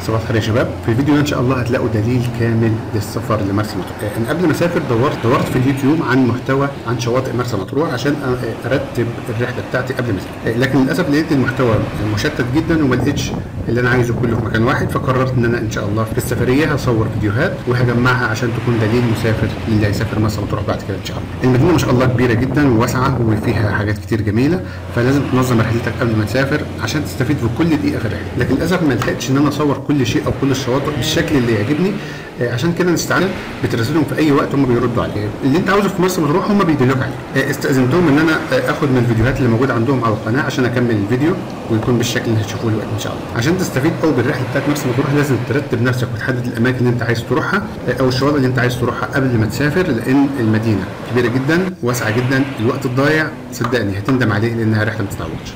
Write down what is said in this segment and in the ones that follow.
صباح الخير يا شباب في الفيديو ده ان شاء الله هتلاقوا دليل كامل للسفر لمرسى مطروح آه، انا قبل ما اسافر دورت دورت في اليوتيوب عن محتوى عن شواطئ مرسى مطروح عشان أ- ارتب الرحله بتاعتي قبل ما اسافر آه، لكن للاسف لقيت المحتوى مشتت جدا وما لقيتش اللي انا عايزه كله في مكان واحد فقررت ان انا ان شاء الله في السفريه هصور فيديوهات وهجمعها عشان تكون دليل مسافر للي هيسافر مرسى مطروح بعد كده ان شاء الله المدينه ما شاء الله كبيره جدا وواسعه وفيها حاجات كتير جميله فلازم تنظم رحلتك قبل ما تسافر عشان تستفيد في كل دقيقه في الرحله لكن للاسف ما لحقتش ان انا اصور كل شيء او كل الشواطئ بالشكل اللي يعجبني آه، عشان كده نستعين بتراسلهم في اي وقت هم بيردوا عليه اللي انت عاوزه في مرسى مطروح هم بيدلوك عليه آه، استاذنتهم ان انا آه، اخد من الفيديوهات اللي موجوده عندهم على القناه عشان اكمل الفيديو ويكون بالشكل اللي هتشوفوه دلوقتي ان شاء الله عشان تستفيد قوي بالرحله بتاعت مرسى مطروح لازم ترتب نفسك وتحدد الاماكن اللي انت عايز تروحها آه، او الشواطئ اللي انت عايز تروحها قبل ما تسافر لان المدينه كبيره جدا واسعه جدا الوقت الضايع صدقني هتندم عليه لانها رحله ما تتعوضش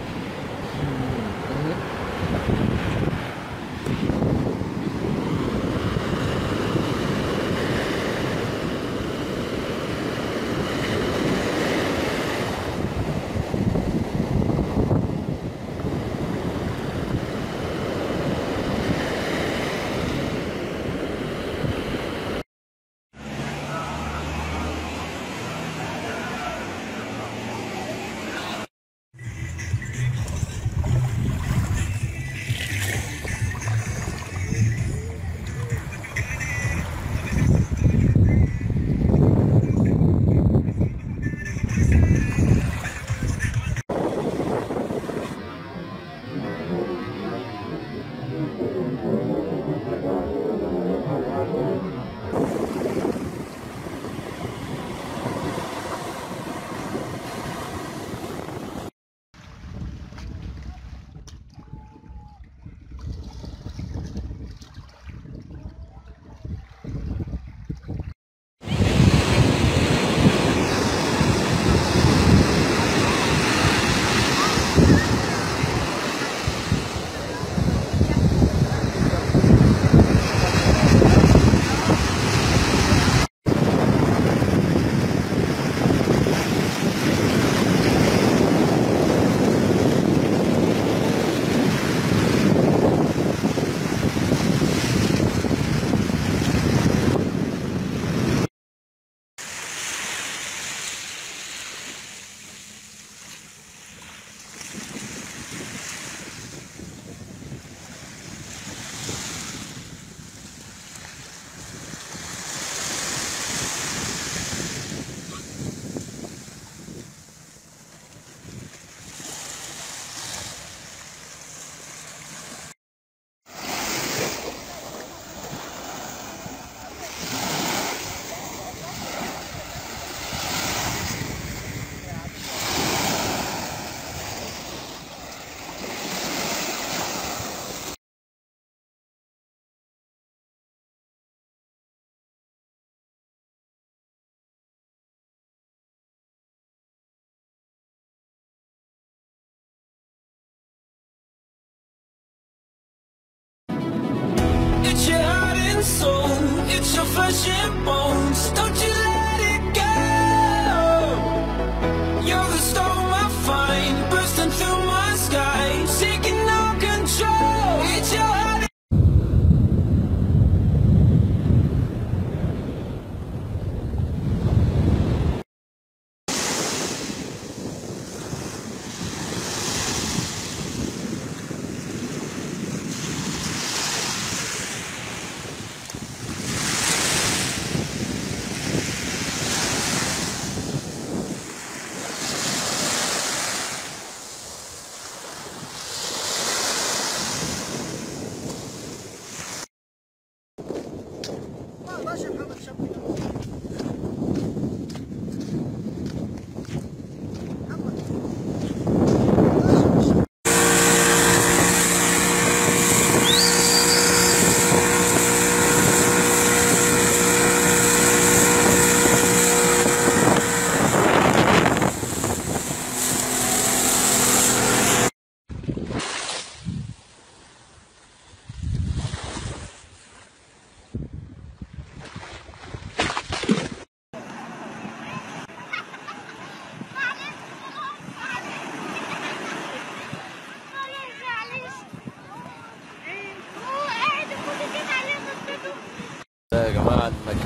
It's your heart and soul. It's your flesh and bones. Don't you let it go. You're the storm I find bursting through my sky, taking no control. It's your heart.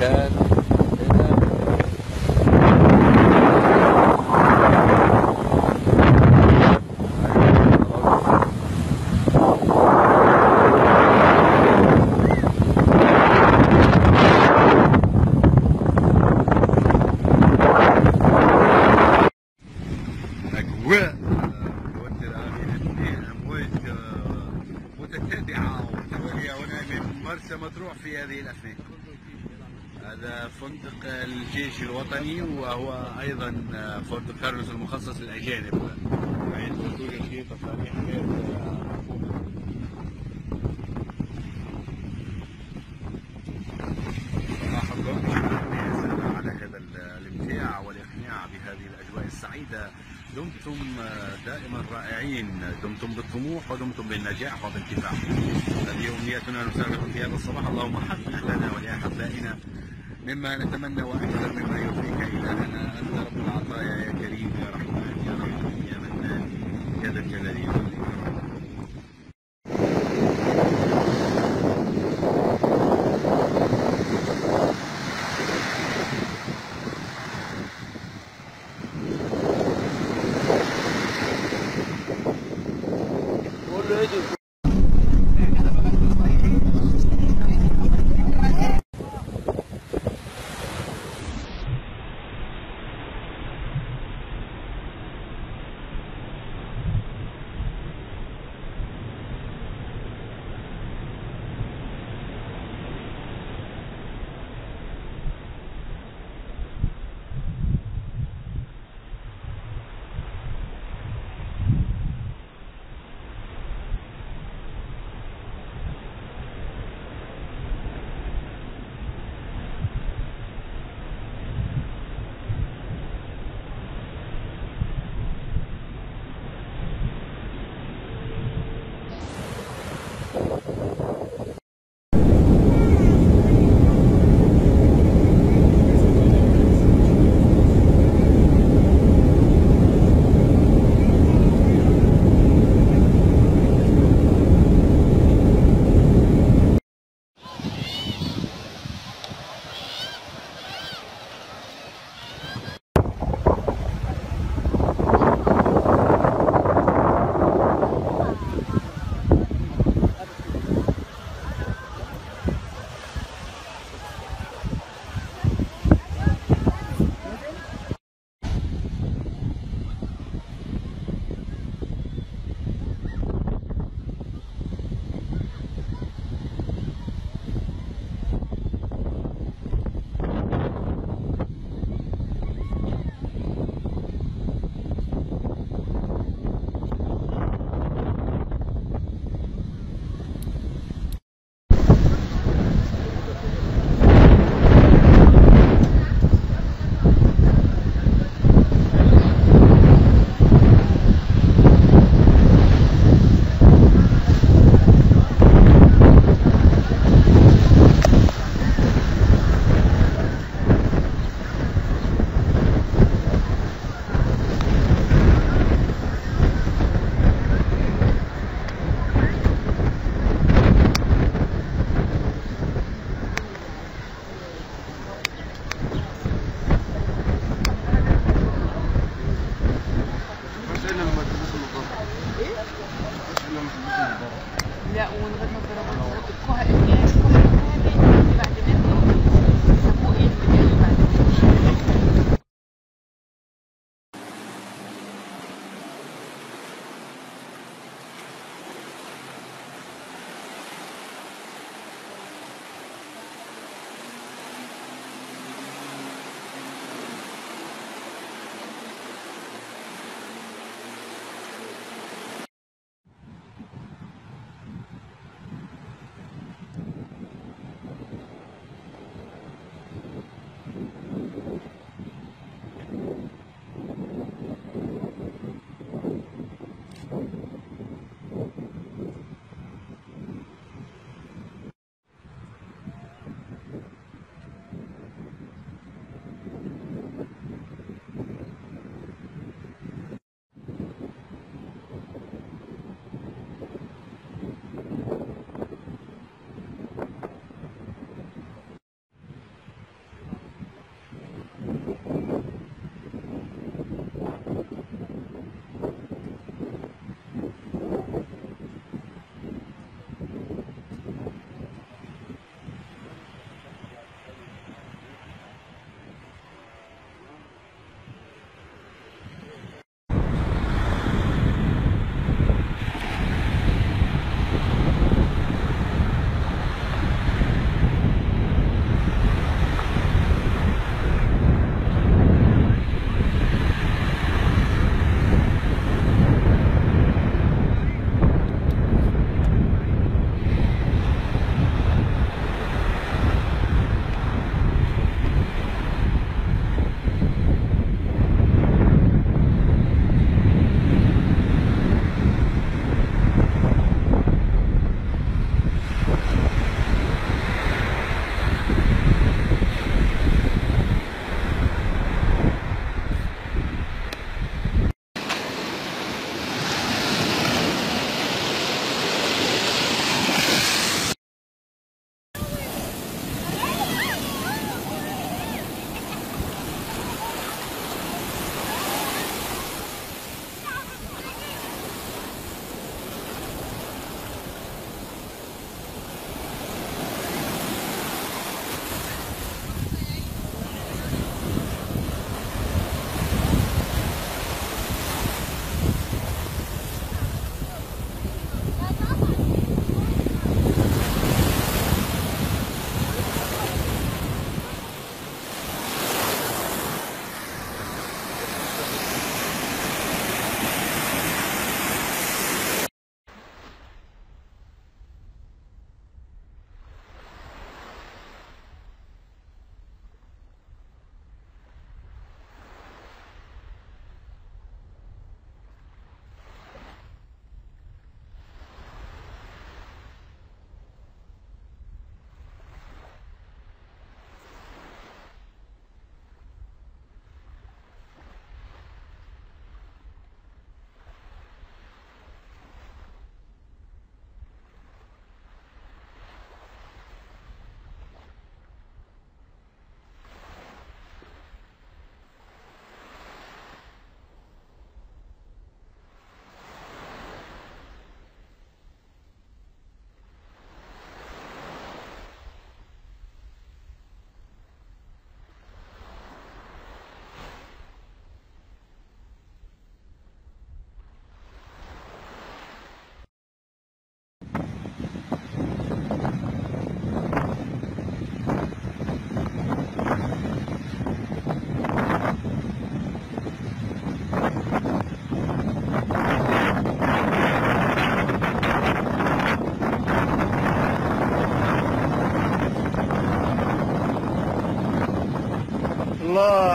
كان هنا أجواء مودة الاثنين أمواج متتابعة متوالية هنا من مرسى مطروح في هذه الأثناء هذا فندق الجيش الوطني وهو أيضا فندق كارلوس المخصص للأجانب حيث توجد فيه تصاريح غير صباح الخير على هذا الامتاع والإقناع بهذه الأجواء السعيدة دمتم دائما رائعين دمتم بالطموح ودمتم بالنجاح وبالكفاح هذه أمنيتنا نسابق في هذا الصباح اللهم حقق لنا ولأحبائنا مما نتمنى وأكثر مما يرضيك إلهنا أنت رب العطايا يا كريم يا رحمن يا رحيم يا منان يا ذا الجلال والإكرام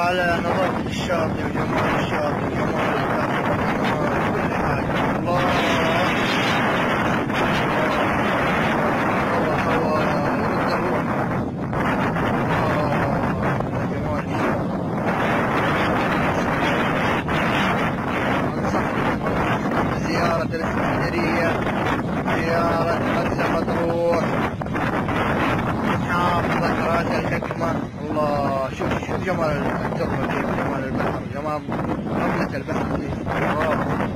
على نظافة الشاطئ وجمال الشاطئ وجمال البحر وجمال كل حاجة الله هوا هوا يرد الروح آه، جمال الشاطئ أنصحكم زيارة الإسكندرية زيارة مرسى مطروح محافظة راس الحكمة الله شوف شوف جمال التربة كيف جمال البحر جمال رملة البحر كيف الله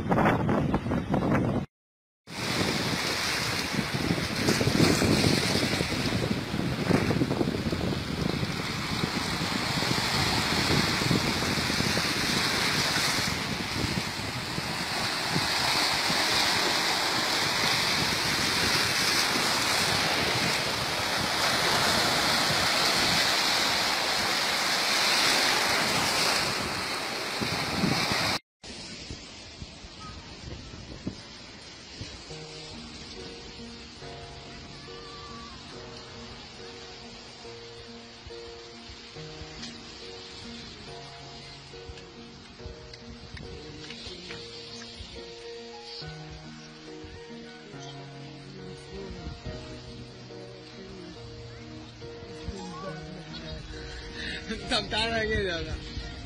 طب تعالى كده بقى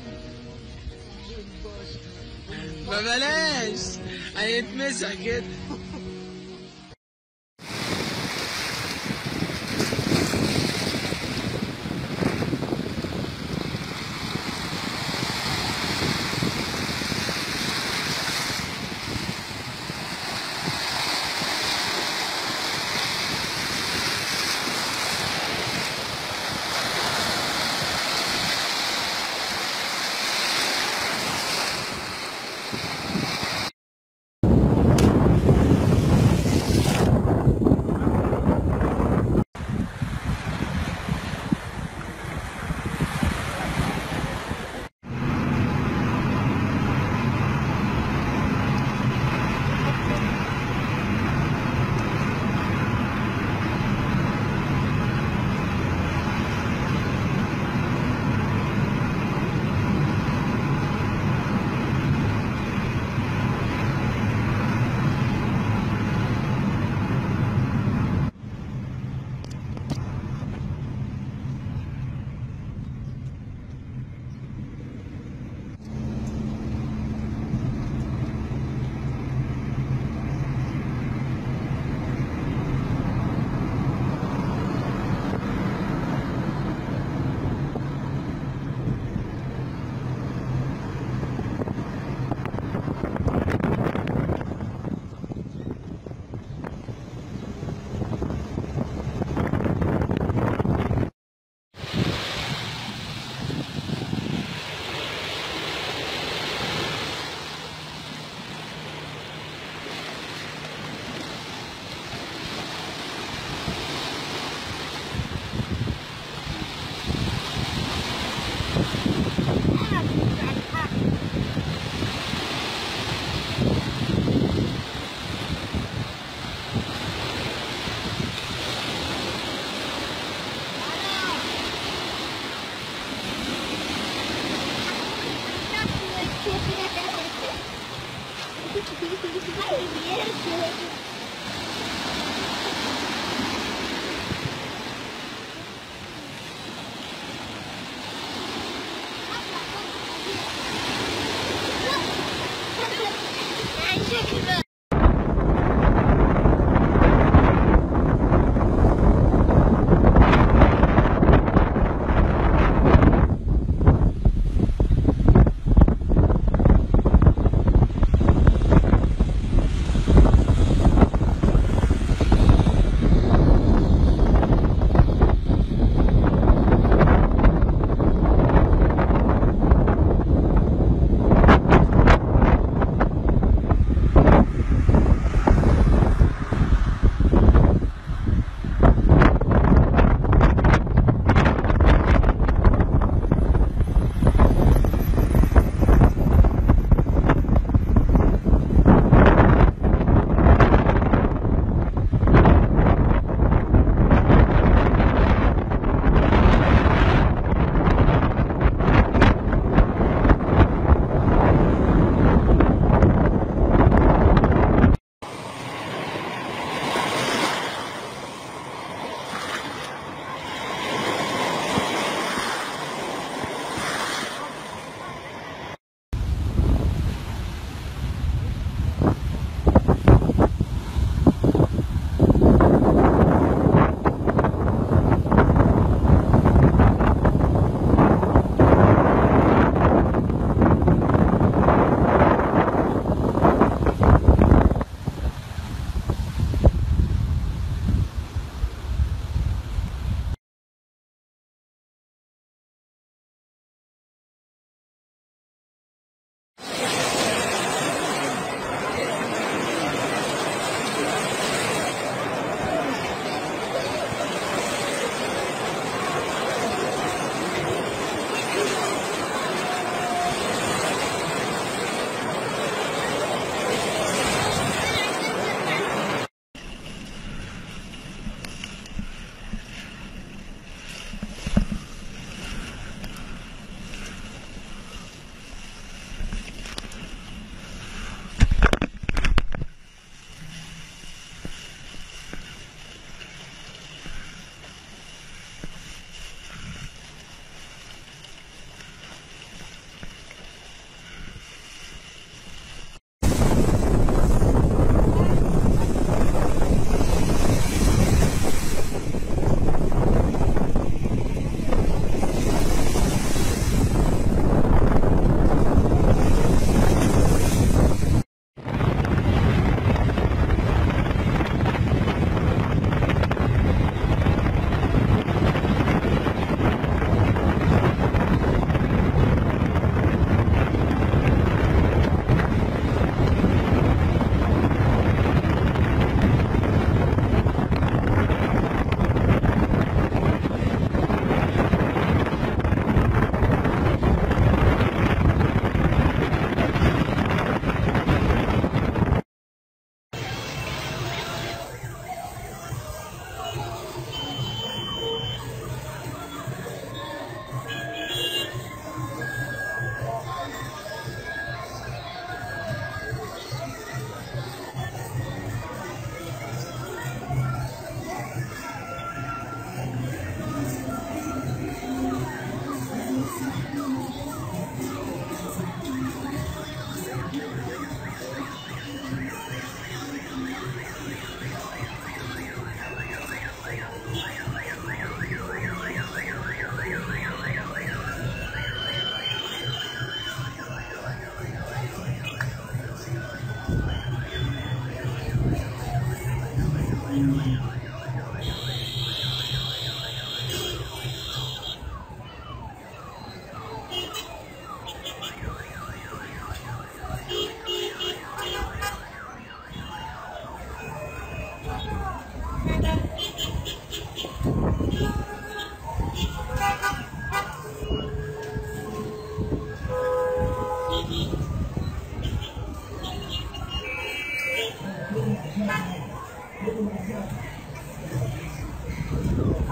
ما بلاش هيتمسح كده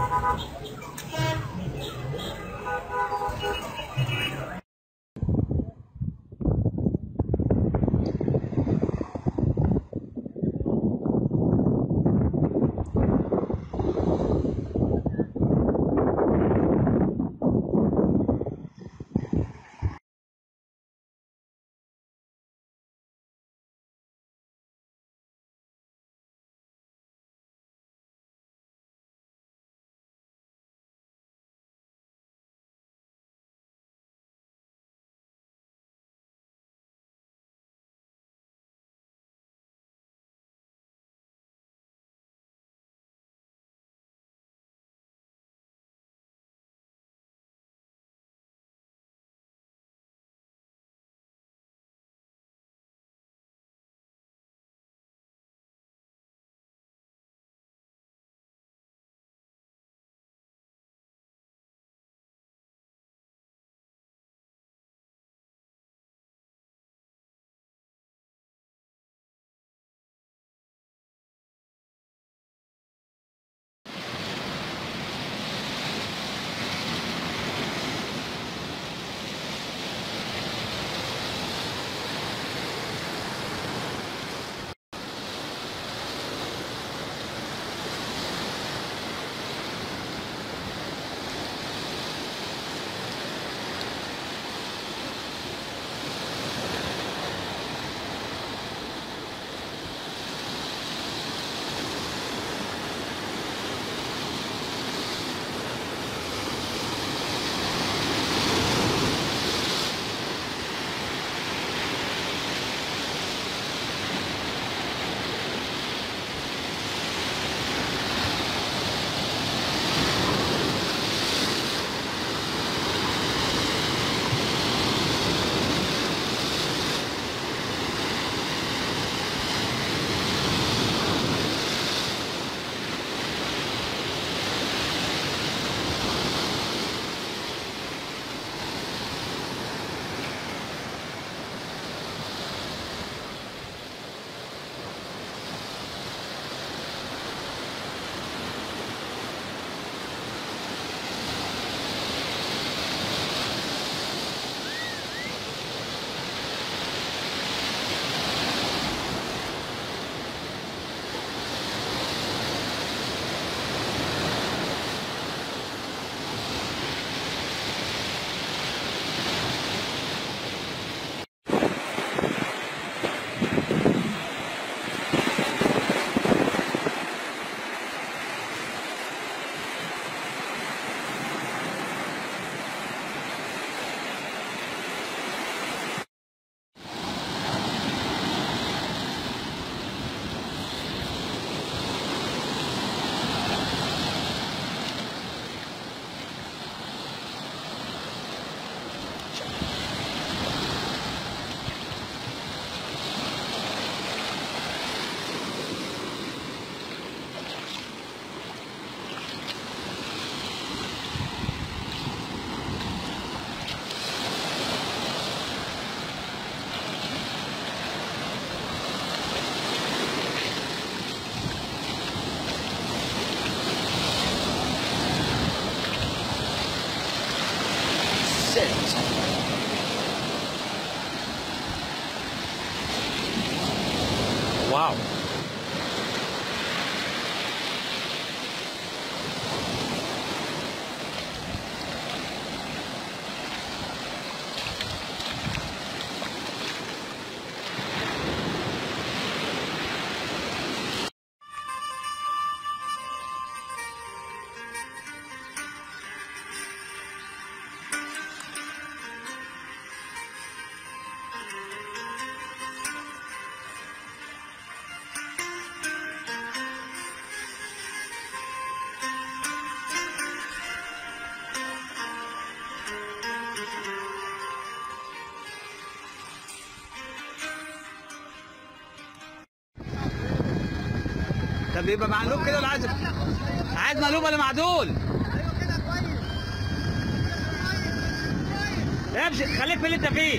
Wow. طب يبقى معلوم كده ولا عايز عايز مقلوب ولا معدول؟ امشي خليك في اللي انت فيه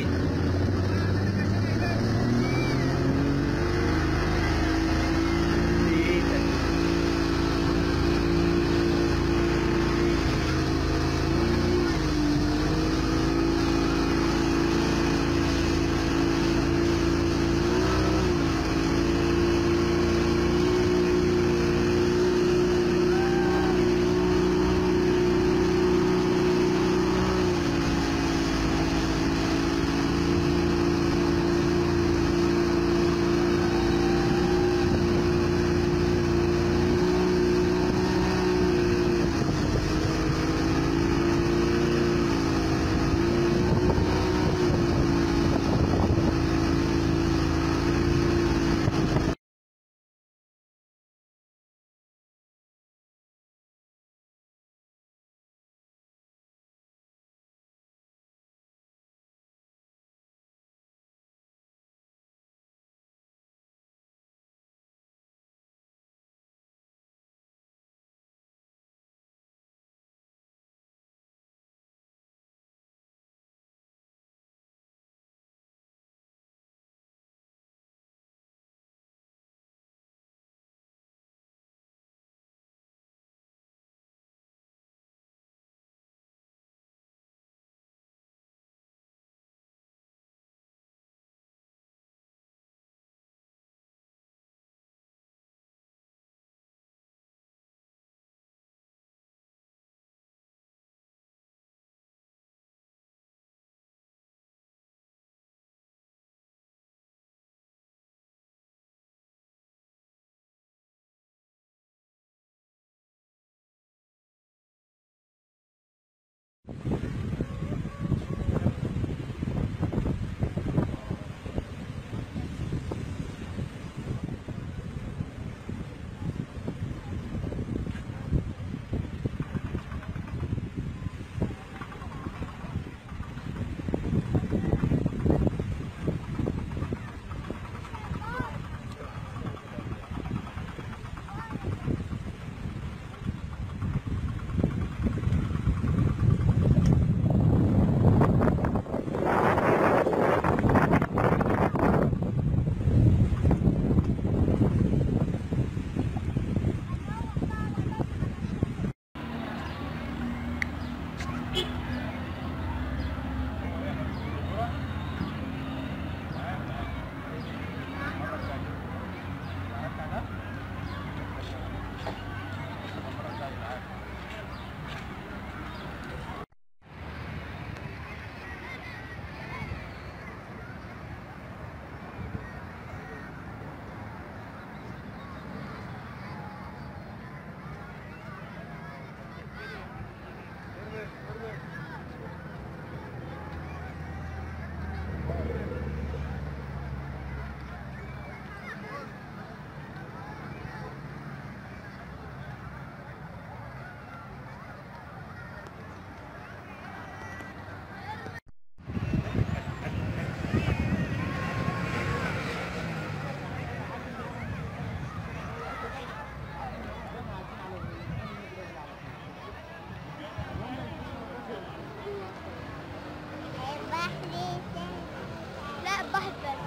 بحري لا بحر بس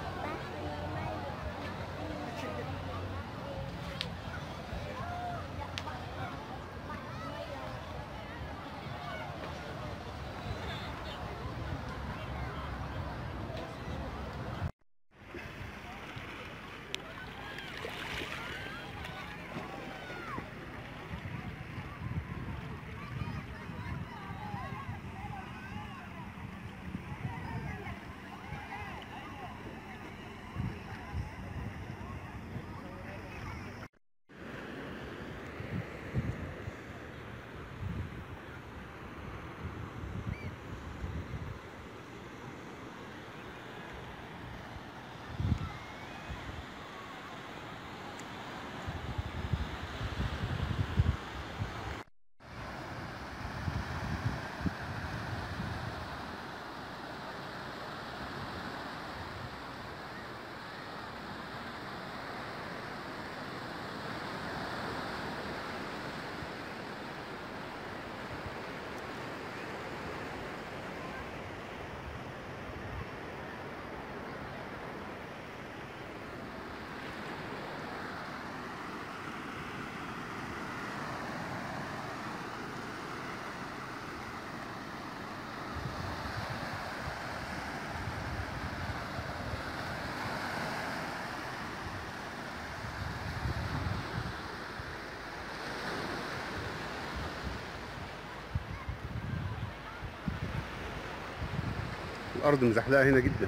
الارض مزحلقه هنا جدا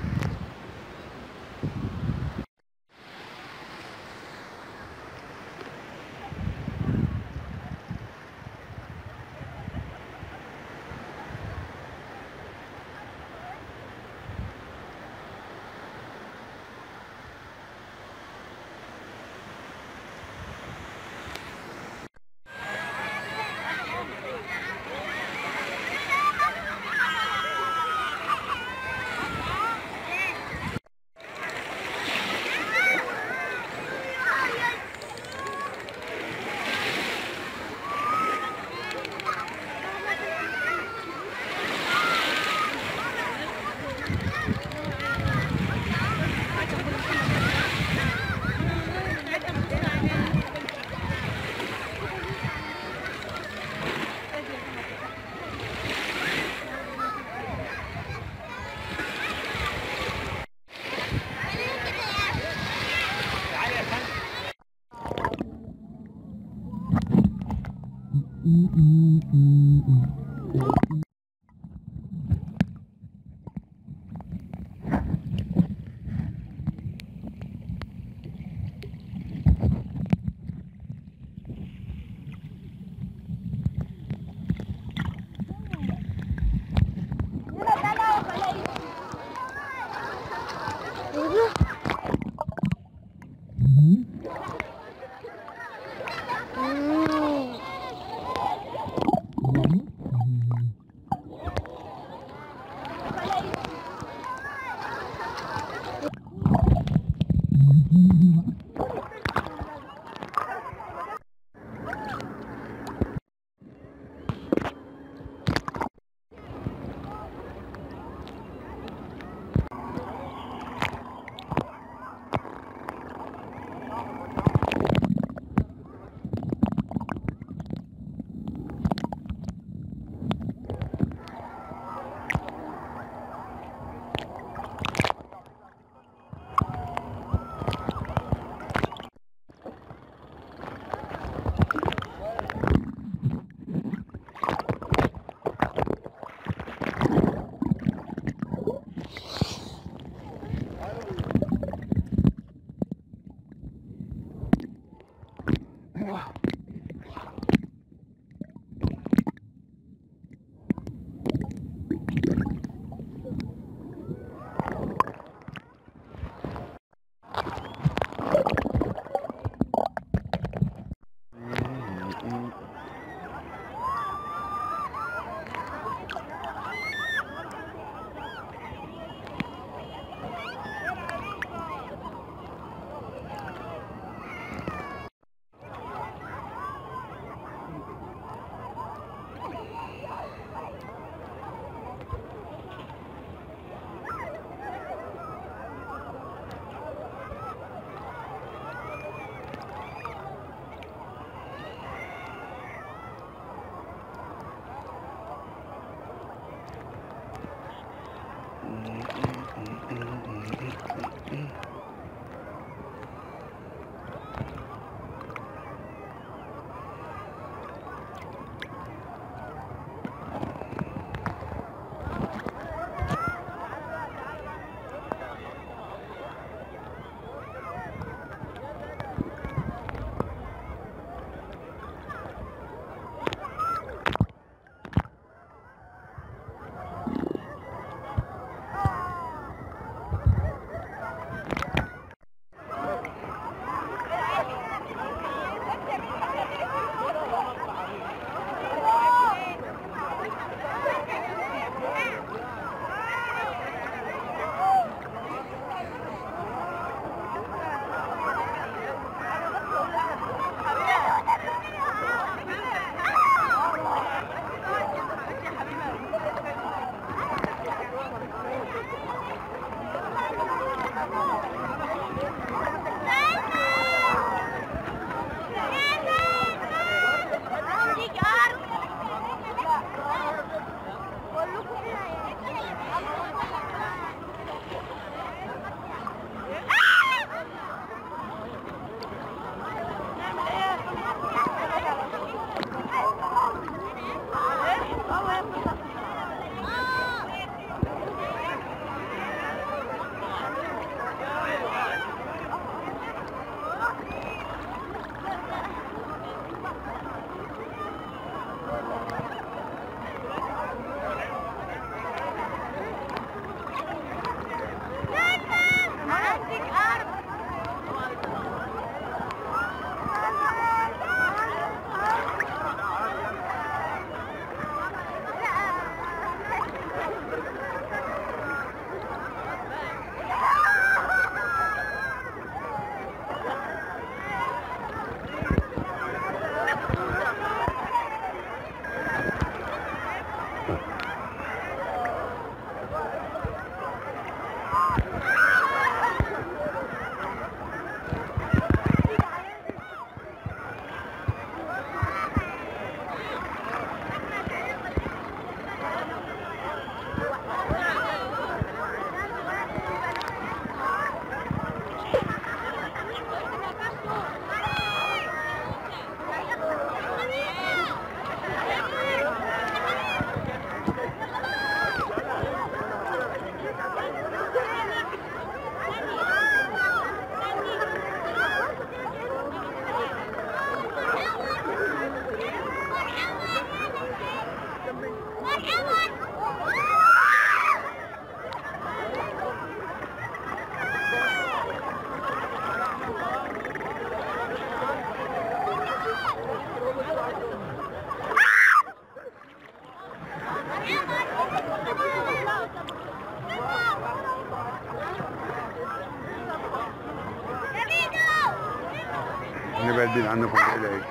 بعيد عنكم بعيد بعيد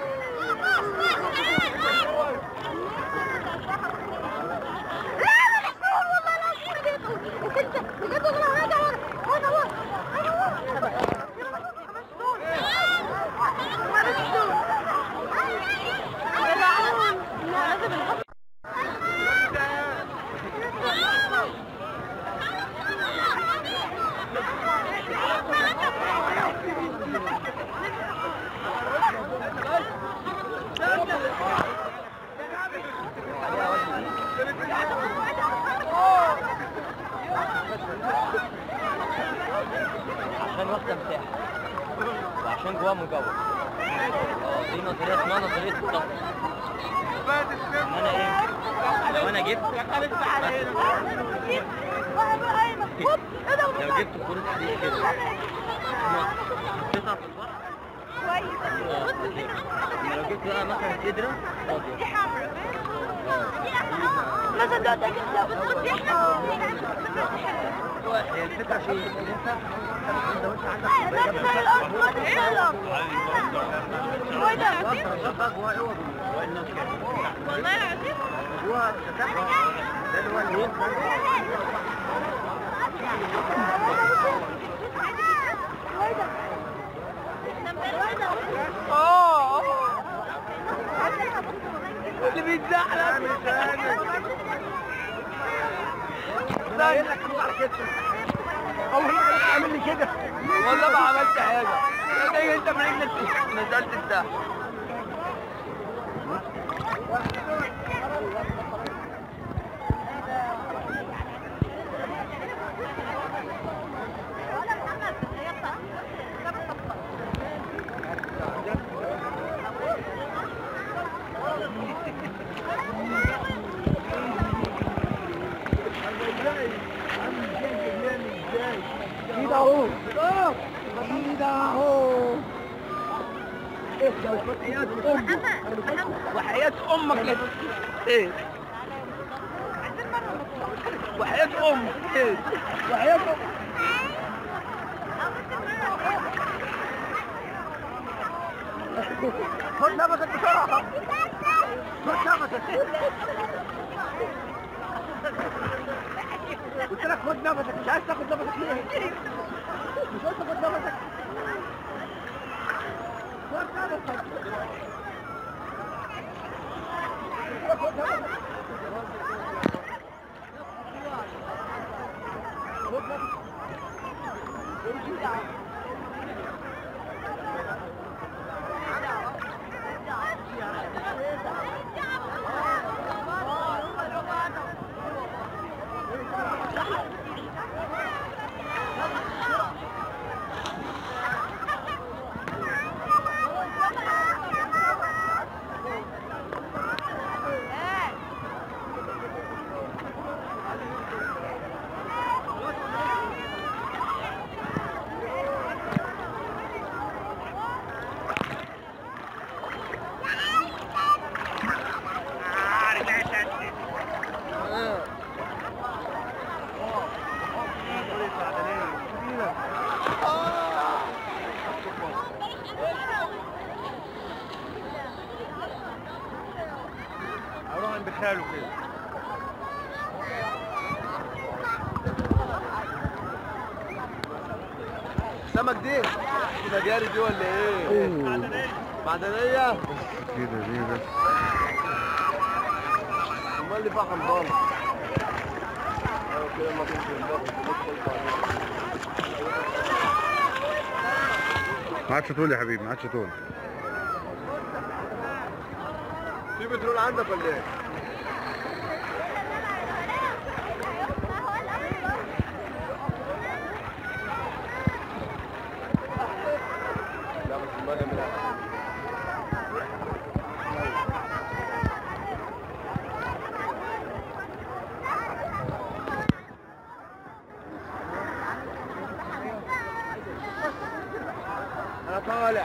عشان واخده مساحه وعشان جواه مجوز اه دي نظريه اسمها نظريه الضغط ان انا ايه لو انا جبت لو جبت كرة حديد كده حطيتها في البحر اما لو جبت بقى مثلا قدرة فاضية هو هي الفكرة في إيه؟ ان انت انت وانت عندك رشاقة جواه عوض جواه الناس كده جواه تتحرك ده اللي هو الويب اللي بيتزحلق مش انا اول مره تعمل لي كده والله ما عملت حاجه تيجي انت برجلك نزلت تحت كده اهو كده اهو وحياة امك وحياة امك لا ايه وحياة امك ايه وحياة امك خد نفسك بسرعة خد نفسك قلت لك خد نفسك مش عايز تاخد نفسك ليه؟ مش عايز تاخد نفسك خد نفسك خد نفسك خد نفسك اروح عند خاله كده سمك دي كده جاري دي ولا ايه؟ معدنية معدنية؟ كده دي بس امال اللي فيها حنظله ايوه كده ما كنتش ما عادش طول يا حبيبي ما عادش طول في بترول عندك ولا ايه؟ لا بس المية من انا طالع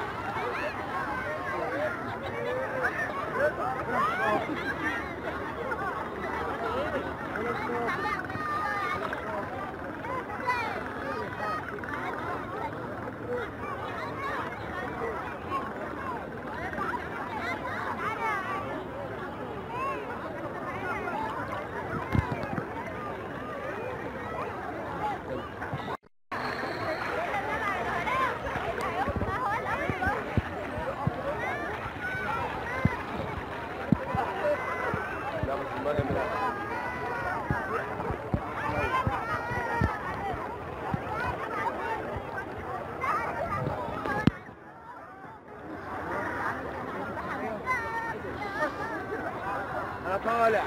انا طالع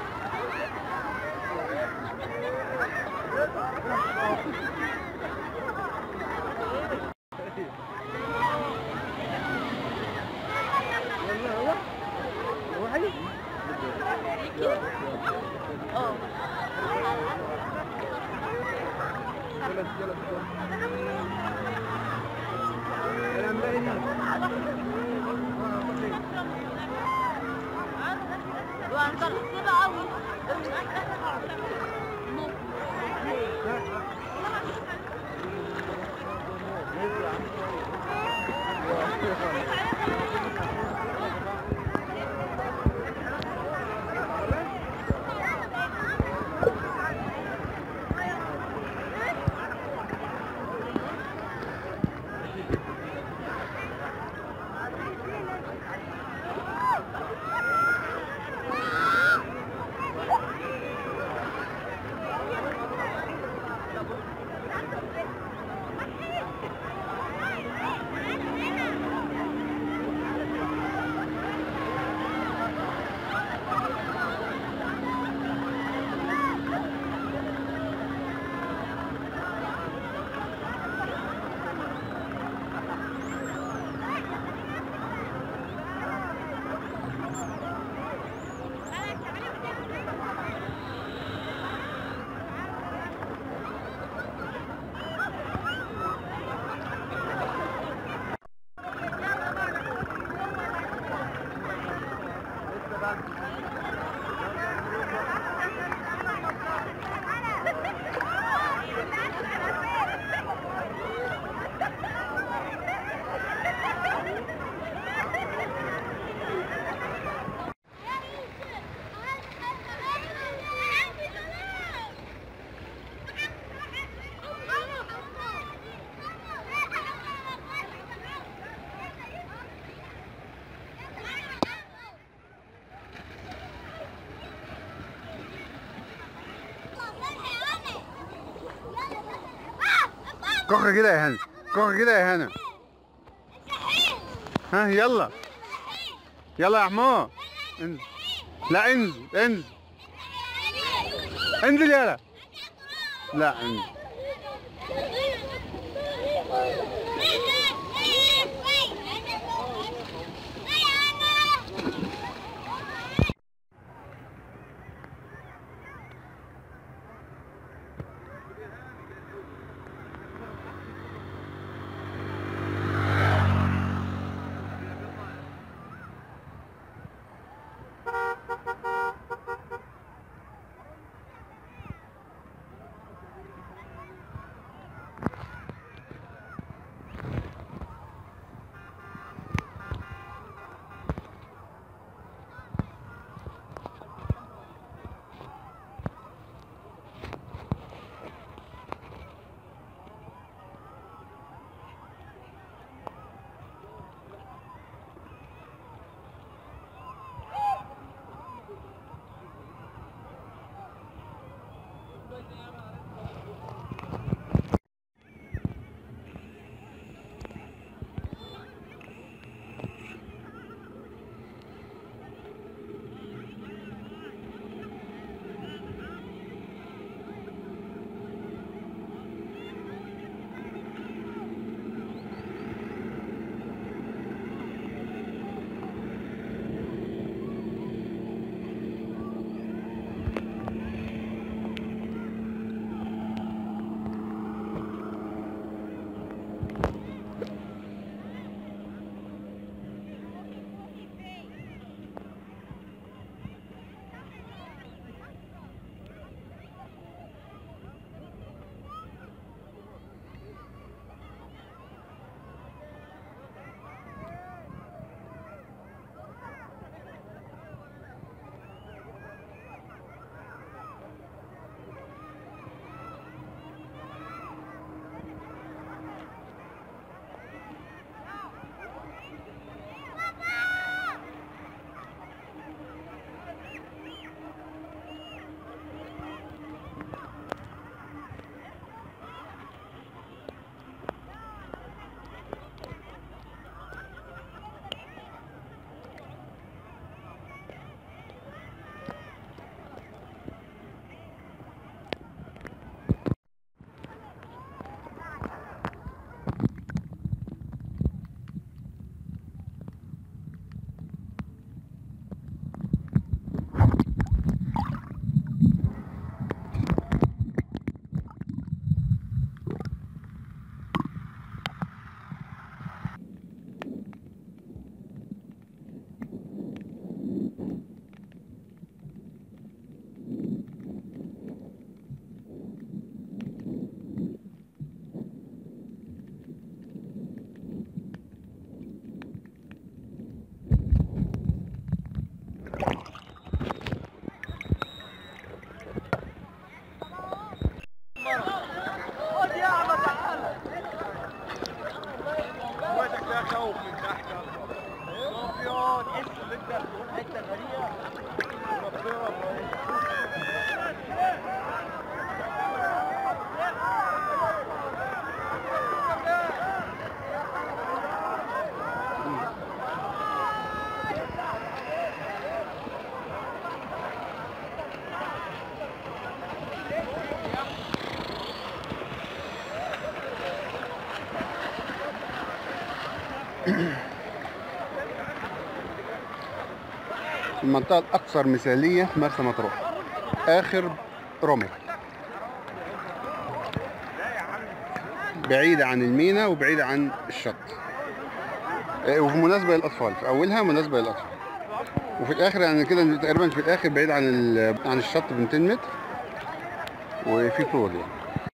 كوخة كده يا هنا كوخة كده يا هنا ها يلا يلا يا حمو انزل لا انزل انزل انزل يلا لا انزل المنطقة الأكثر مثالية في مرسى مطروح آخر رمل بعيدة عن المينا وبعيدة عن الشط آه، وفي مناسبة للأطفال في أولها مناسبة للأطفال وفي الآخر يعني كده تقريبا في الآخر بعيد عن ال- عن الشط ب 200 متر وفي طول يعني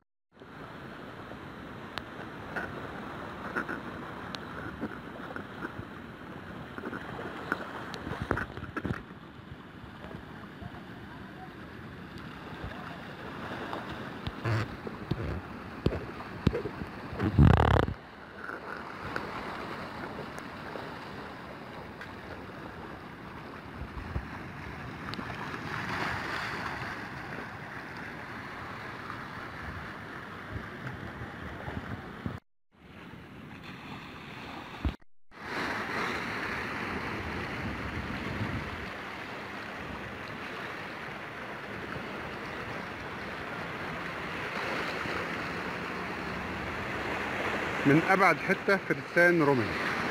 من أبعد حتة فرسان رومل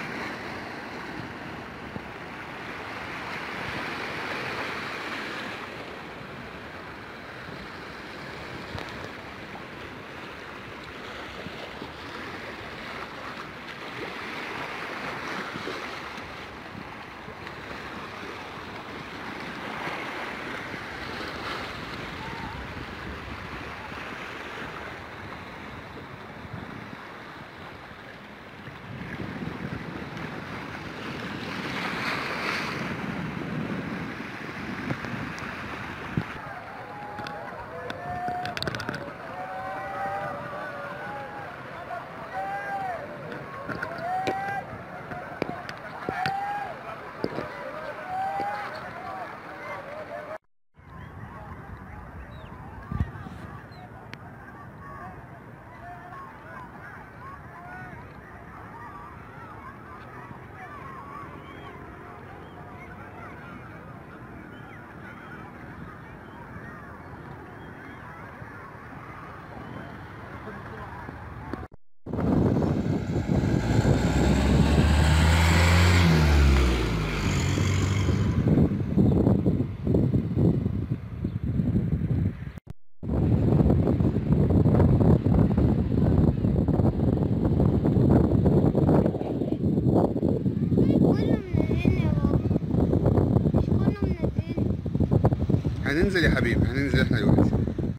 كله منزلني يا بابا مش كله منزلني هننزل يا حبيبي هننزل احنا دلوقتي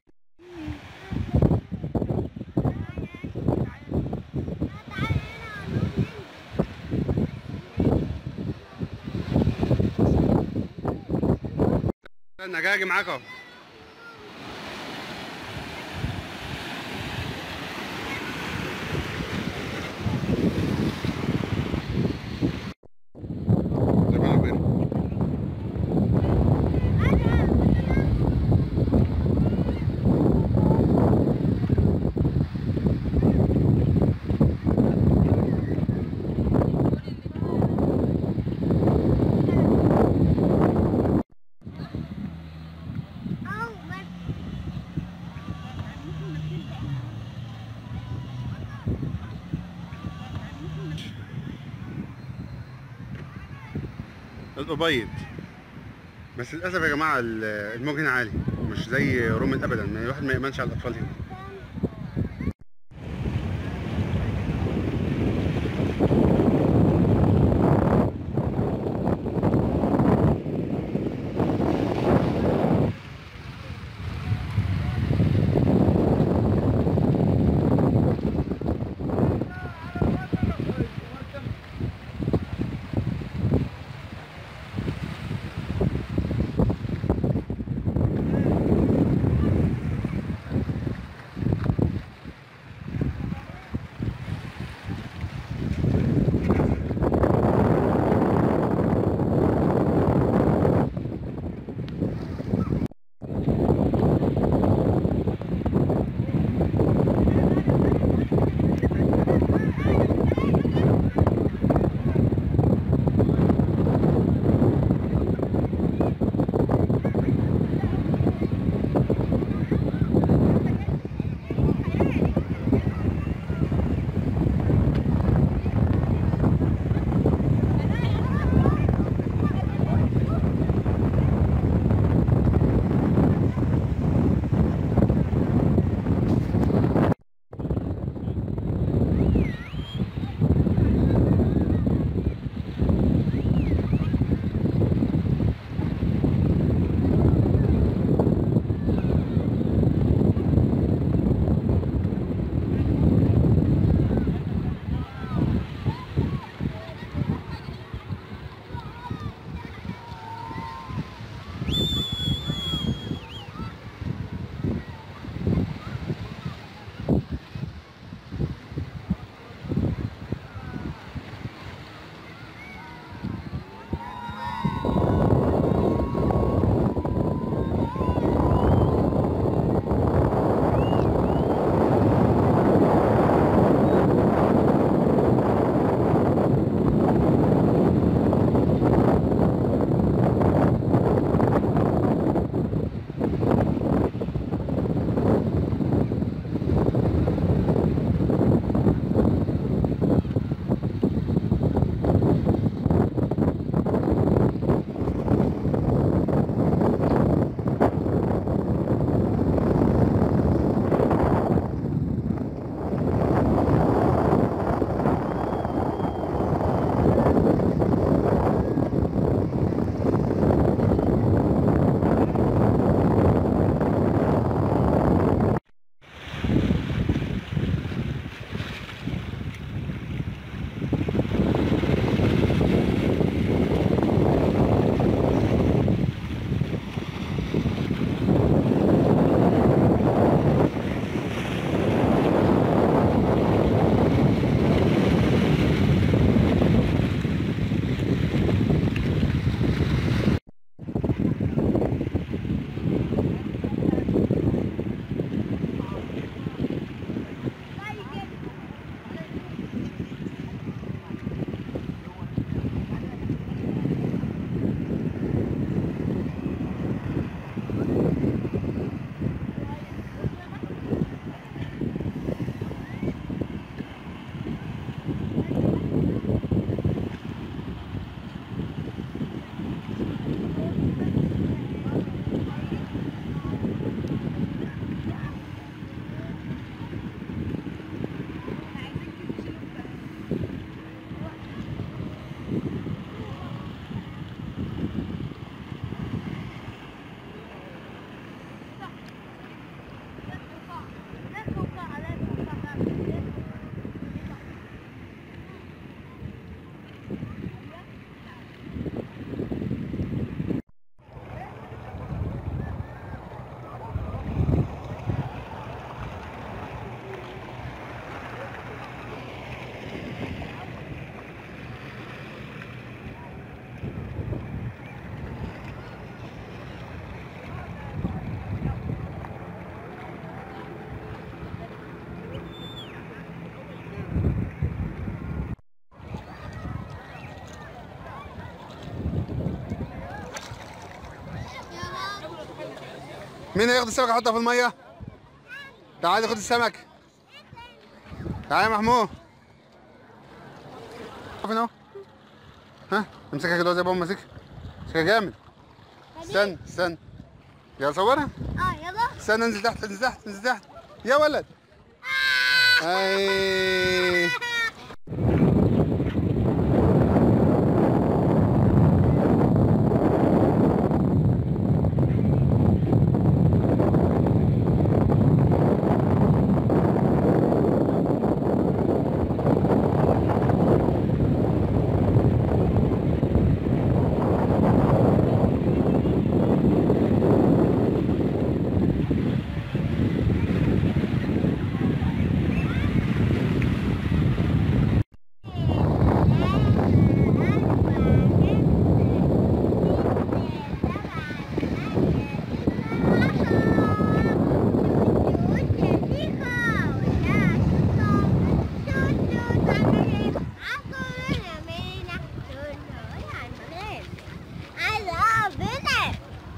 استنى جاي معاك اهو جماعة بينا. أو بس الأبيض بس للأسف يا جماعة ال- الموج هنا عالي مش زي رومل أبدا ما الواحد ما يأمنش على الأطفال هنا مين هياخد السمكه يحطها في الميه تعالى خد السمك تعالى يا محمود فين اهو ها امسكها كده زي ما هو ماسكها امسكها جامد استنى استنى يلا صورها اه يلا استنى انزل تحت انزل تحت انزل تحت يا ولد اي I love it.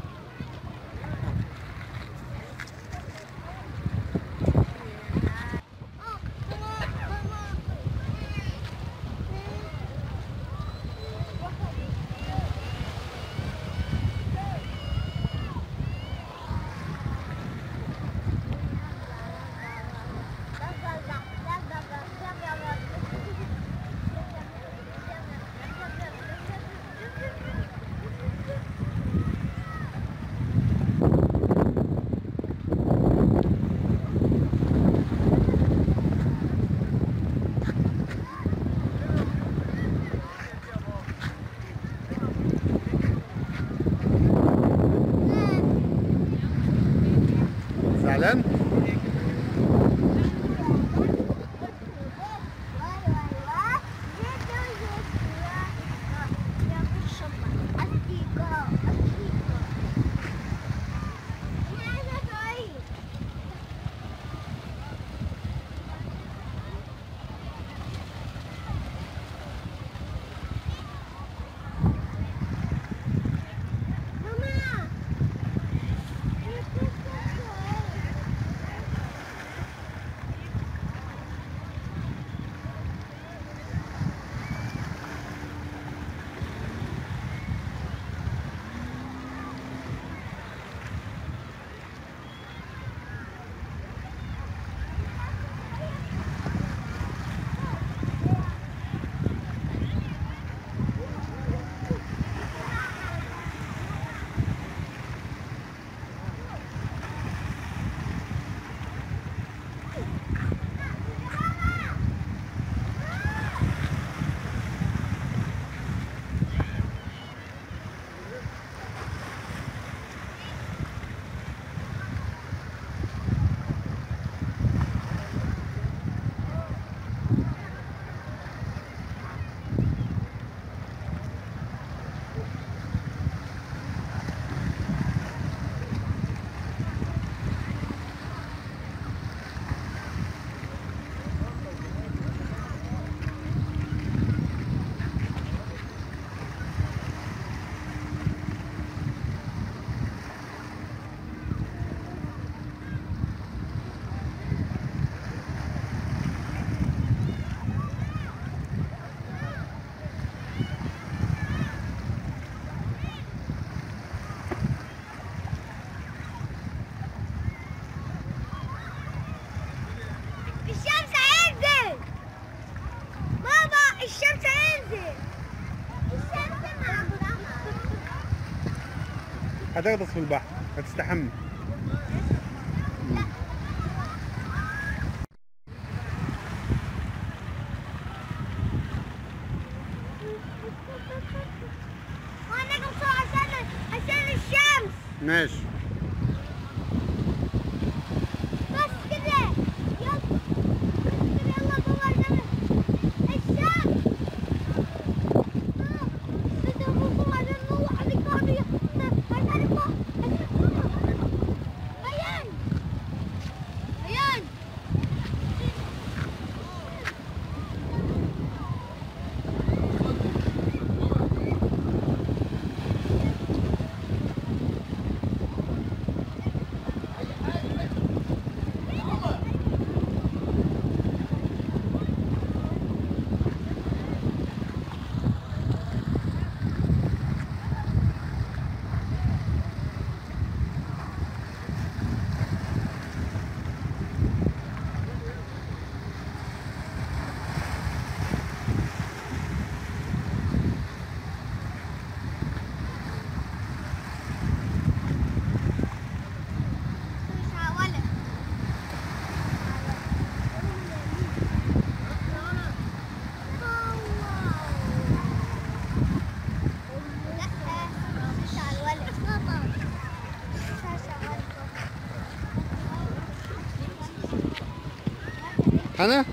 زعلان الشمس هينزل بابا الشمس هينزل الشمس هتغطس في البحر هتستحمى وانا بسرعة عشان عشان الشمس ماشي بس كده يلا يلا بابا عشان الشمس بس بابا عشان نروح على القرية عشان نروح بيان بيان هنا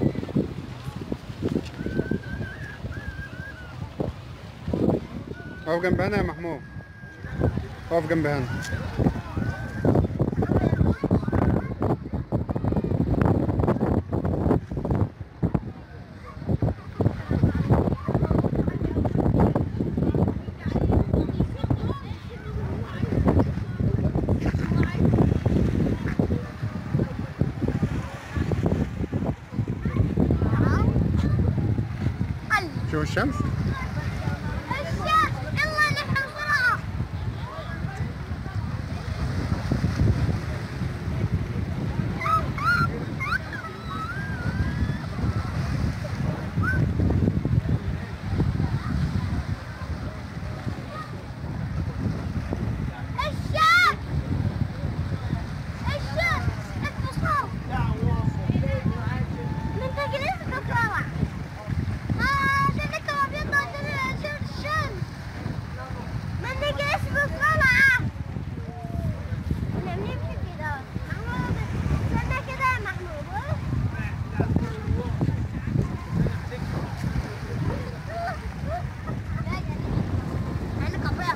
اقف جنب هنا يا محمود اقف جنب هنا شوف الشمس الشمس يلا نحن بسرعة الشمس الشمس الفصول من تجلس بسرعة عشان ما بيطلع عشان الشمس من تجلس بسرعة احنا بنمشي كده محمود استنى كده يا محمود انا كبير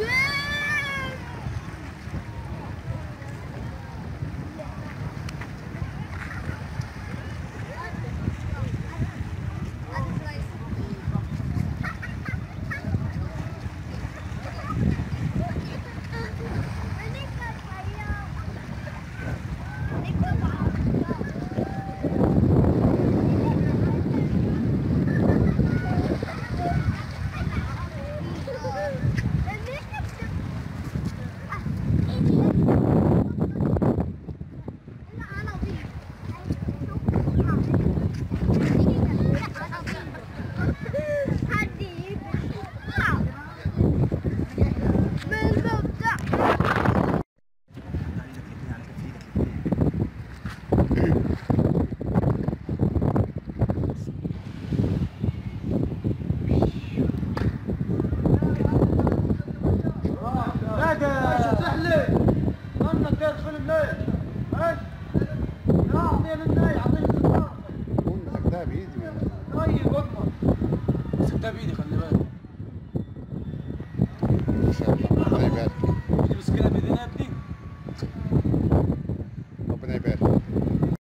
نادى سحلي انك تدخل الليل ايش؟ لا اعطيني الناي اعطيني السكر مسكتها بايدي طيب اكبر مسكتها بايدي خلي بالك